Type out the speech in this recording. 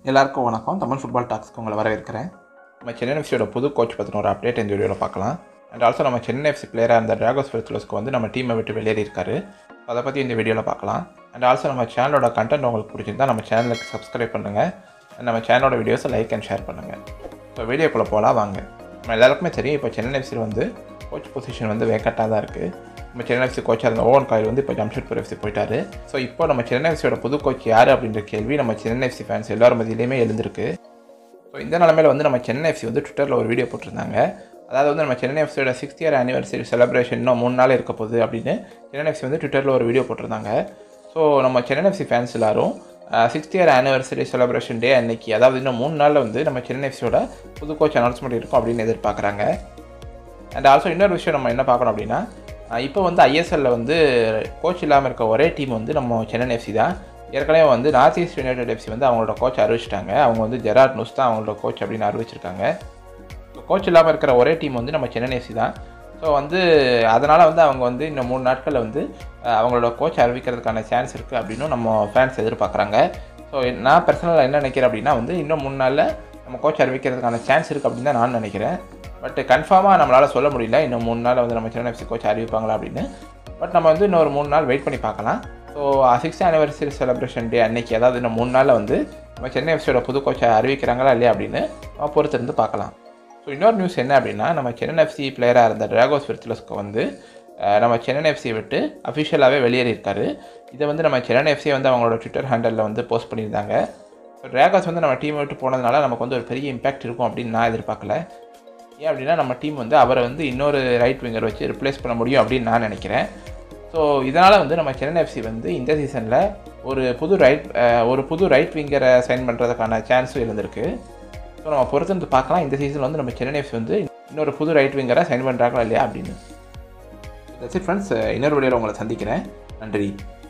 எல்லாருக்கும் வணக்கம் தமிழ் ஃபுட்பால் டாக்ஸ்க்கு உங்களை வரவேற்கிறேன் நம்ம சென்னை எஃப்சியோட புது கோச் பற்றின ஒரு அப்டேட் இந்த வீடியோவில் பார்க்கலாம் அண்ட் ஆல்சோ நம்ம சென்னை எஃப்சி பிளேயராக இருந்த டிராகோஸ் ஃபெர்த்துலஸ்க்கு வந்து நம்ம டீமை விட்டு வெளியேறியிருக்காரு அதை பற்றி இந்த வீடியோவில் பார்க்கலாம் அண்ட் ஆல்சோ நம்ம சேனலோட கண்டென்ட் உங்களுக்கு பிடிச்சிருந்தா நம்ம சேனலுக்கு சப்ஸ்கிரைப் பண்ணுங்கள் and நம்ம சேனலோட வீடியோஸை லைக் அண்ட் ஷேர் பண்ணுங்கள் ஸோ வீடியோக்குள்ளே போகலாம் வாங்க நம்ம எல்லாருக்குமே தெரியும் இப்போ சென்னை எஃப்சியில் வந்து கோச் பொசிஷன் வந்து வேக்கட்டாக தான் இருக்குது நம்ம சென்னை எஃப்சி கோச்சாக இருந்த ஓவன் காயில் வந்து இப்போ ஜம்ஷெட்பூர் எஃப்சி போயிட்டாரு ஸோ இப்போ நம்ம சென்னை எஃப்சியோட புது கோச் யார் அப்படின்ற கேள்வி நம்ம சென்னை எஃப்சி ஃபேன்ஸ் எல்லாரும் மத்தியிலையுமே எழுந்திருக்கு ஸோ இந்த நிலமையில வந்து நம்ம சென்னை எஃப்சி வந்து ட்விட்டரில் ஒரு வீடியோ போட்டிருந்தாங்க அதாவது வந்து நம்ம சென்னை எஃப்சியோட சிக்ஸ்த் இயர் ஆனிவர்சரி செலிப்ரேஷன் இன்னும் மூணு நாள் இருக்க போகுது அப்படின்னு சென்னை எஃப்சி வந்து ட்விட்டரில் ஒரு வீடியோ போட்டிருந்தாங்க ஸோ நம்ம சென்னை எஃப்சி ஃபேன்ஸ் எல்லாரும் sixth year anniversary celebration day அன்னைக்கு அதாவது இன்னும் மூணு நாளில் வந்து நம்ம சென்னை எஃப்சியோட புது கோச் அனௌன்ஸ்மெண்ட் இருக்கும் அப்படின்னு எதிர்பார்க்குறாங்க அண்ட் ஆல்சோ இன்னொரு விஷயம் நம்ம என்ன பார்க்கணும் அப்படின்னா அஹ் இப்போ வந்து ஐஎஸ்எல்ல வந்து கோச் இல்லாமல் இருக்க ஒரே டீம் வந்து நம்ம சென்னை எஃப்சி தான் ஏற்கனவே வந்து நார்த் ஈஸ்ட் யுனைடெட் எஃப்சி வந்து அவங்களோட கோச் அறிவிச்சிட்டாங்க அவங்க வந்து ஜெராட் நுஸ் தான் அவங்களோட கோச் அப்படின்னு அறிவிச்சிருக்காங்க கோச் இல்லாமல் இருக்கிற ஒரே டீம் வந்து நம்ம சென்னை எஃப்சி தான் ஸோ வந்து அதனால் வந்து அவங்க வந்து இன்னும் மூணு நாட்களில் வந்து அஹ், அவங்களோட கோச் அறிவிக்கிறதுக்கான சான்ஸ் இருக்குது அப்படின்னு நம்ம ஃபேன்ஸ் எதிர்பார்க்குறாங்க ஸோ நான் பர்சனலாக என்ன நினைக்கிறேன் அப்படின்னா வந்து இன்னும் மூணு நாளில் நம்ம கோச் அறிவிக்கிறதுக்கான சான்ஸ் இருக்குது அப்படின்னு தான் நான் நினைக்கிறேன் பட் கன்ஃபார்மாக நம்மளால் சொல்ல முடியல இன்னும் மூணு நாள் வந்து நம்ம சென்னை எஃப்சி கோச் அறிவிப்பாங்களா அப்படின்னு பட் நம்ம வந்து இன்னொரு மூணு நாள் வெயிட் பண்ணி பார்க்கலாம் so sixth anniversary celebration day அன்னைக்கு அதாவது இன்னும் மூணு நாளில் வந்து நம்ம சென்னை எஃப்சியோட புது கோச்சை அறிவிக்கிறாங்களா இல்லையா அப்படின்னு நம்ம பொறுத்திருந்து பார்க்கலாம் ஸோ இன்னொரு நியூஸ் என்ன அப்படின்னா நம்ம சென்னை எஃப்சி பிளேயராக இருந்த டிராகோஸ் விர்த்துலஸ்க்கு வந்து அஹ், நம்ம சென்னை எஃப்சியை விட்டு அஃபிஷியலாகவே வெளியேறியிருக்காரு இதை வந்து நம்ம சென்னை எஃப்சியை வந்து அவங்களோட ட்விட்டர் ஹேண்டலில் வந்து போஸ்ட் பண்ணியிருந்தாங்க ஸோ டிராகோஸ் வந்து நம்ம டீமை விட்டு போனதுனால நமக்கு வந்து ஒரு பெரிய இம்பாக்ட் இருக்கும் அப்படின்னு நான் எதிர்பார்க்கல ஏன் அப்படின்னா நம்ம டீம் வந்து அவரை வந்து இன்னொரு ரைட் விங்கர் வச்சு ரிப்ளேஸ் பண்ண முடியும் அப்படின்னு நான் நினைக்கிறேன் ஸோ இதனால் வந்து நம்ம சென்னை எஃப்சி வந்து இந்த சீசனில் ஒரு புது ரைட் ஒரு புது ரைட் விங்கரை சைன் பண்ணுறதுக்கான சான்ஸும் இருந்திருக்கு ஸோ நம்ம பொறுத்திருந்து பார்க்கலாம் இந்த சீசனில் வந்து நம்ம சென்னை எஃப்சி வந்து இன்னொரு புது ரைட் விங்கரை சைன் பண்ணுறாங்களா இல்லையா அப்படின்னு தட்ஸ் இட் ஃப்ரெண்ட்ஸ் இன்னொரு வீடியோவில் உங்களை சந்திக்கிறேன் நன்றி